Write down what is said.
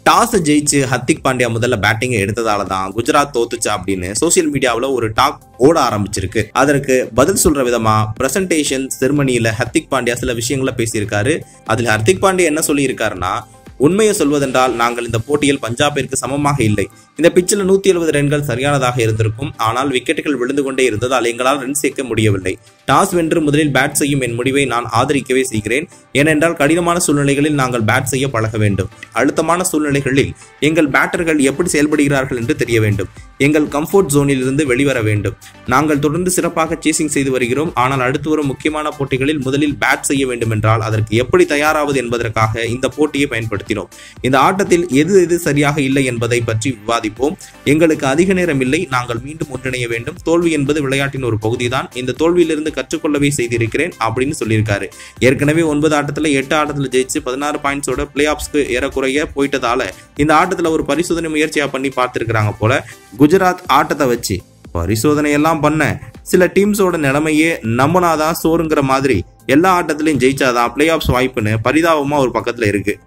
toss ஜெயிச்சு ஹர்திக் பாண்டியா முதல்ல பேட்டிங்கை எடுத்ததால தான் குஜராத் தோத்துச்சா அப்படின்னு சோசியல் மீடியாவில் ஒரு டாக் ஓட ஆரம்பிச்சிருக்கு அதற்கு பதில் சொல்ற விதமா பிரசன்டேஷன் செர்மனியில ஹர்திக் பாண்டியா சில விஷயங்களை பேசியிருக்காரு அதில் ஹர்திக் பாண்டியா என்ன சொல்லியிருக்காருன்னா உண்மையை சொல்வதென்றால் நாங்கள் இந்த போட்டியில் பஞ்சாபிற்கு சமமாக இல்லை இந்த பிச்சில் நூத்தி எழுபது ரன்கள் சரியானதாக இருந்திருக்கும் ஆனால் விக்கெட்டுகள் விழுந்து கொண்டே இருந்ததால் எங்களால் ரன் சேர்க்க முடியவில்லை டாஸ் வென்று முதலில் பேட் செய்யும் என் முடிவை நான் ஆதரிக்கவே செய்கிறேன் ஏனென்றால் கடினமான சூழ்நிலைகளில் நாங்கள் பேட் செய்ய பழக வேண்டும் அழுத்தமான சூழ்நிலைகளில் எங்கள் பேட்டர்கள் எப்படி செயல்படுகிறார்கள் என்று தெரிய வேண்டும் எங்கள் கம்ஃபோர்ட் ஜோனில் இருந்து வெளிவர வேண்டும் நாங்கள் தொடர்ந்து சிறப்பாக சேசிங் செய்து வருகிறோம் ஆனால் அடுத்து வரும் முக்கியமான போட்டிகளில் முதலில் பேட் செய்ய வேண்டும் என்றால் அதற்கு எப்படி தயாராவது என்பதற்காக இந்த போட்டியை பயன்படுத்தினோம் இந்த ஆட்டத்தில் எது எது சரியாக இல்லை என்பதை பற்றி விவாதிப்போம் எங்களுக்கு அதிக நேரம் இல்லை நாங்கள் மீண்டும் ஒன்றிணைய வேண்டும் தோல்வி என்பது விளையாட்டின் ஒரு பகுதிதான் இந்த தோல்வியிலிருந்து கற்றுக்கொள்ளவே செய்திருக்கிறேன் அப்படின்னு சொல்லியிருக்காரு ஏற்கனவே ஒன்பது ஆட்டத்துல எட்டு ஆட்டத்துல ஜெயிச்சு பதினாறு பாயிண்ட்ஸோட பிளே ஆஃப்ஸ்க்கு ஏறக்குறைய போயிட்டதால இந்த ஆட்டத்துல ஒரு பரிசோதனை முயற்சியா பண்ணி பார்த்திருக்கிறாங்க போல குஜராத் ஆட்டத்தை வச்சு பரிசோதனை எல்லாம் பண்ண சில டீம்ஸோட நிலைமையே நம்பினாதான் சோறுங்கிற மாதிரி எல்லா ஆட்டத்திலையும் ஜெயிச்சாதான் பிளே ஆஃப்ஸ் வாய்ப்புன்னு பரிதாபமா ஒரு பக்கத்துல இருக்கு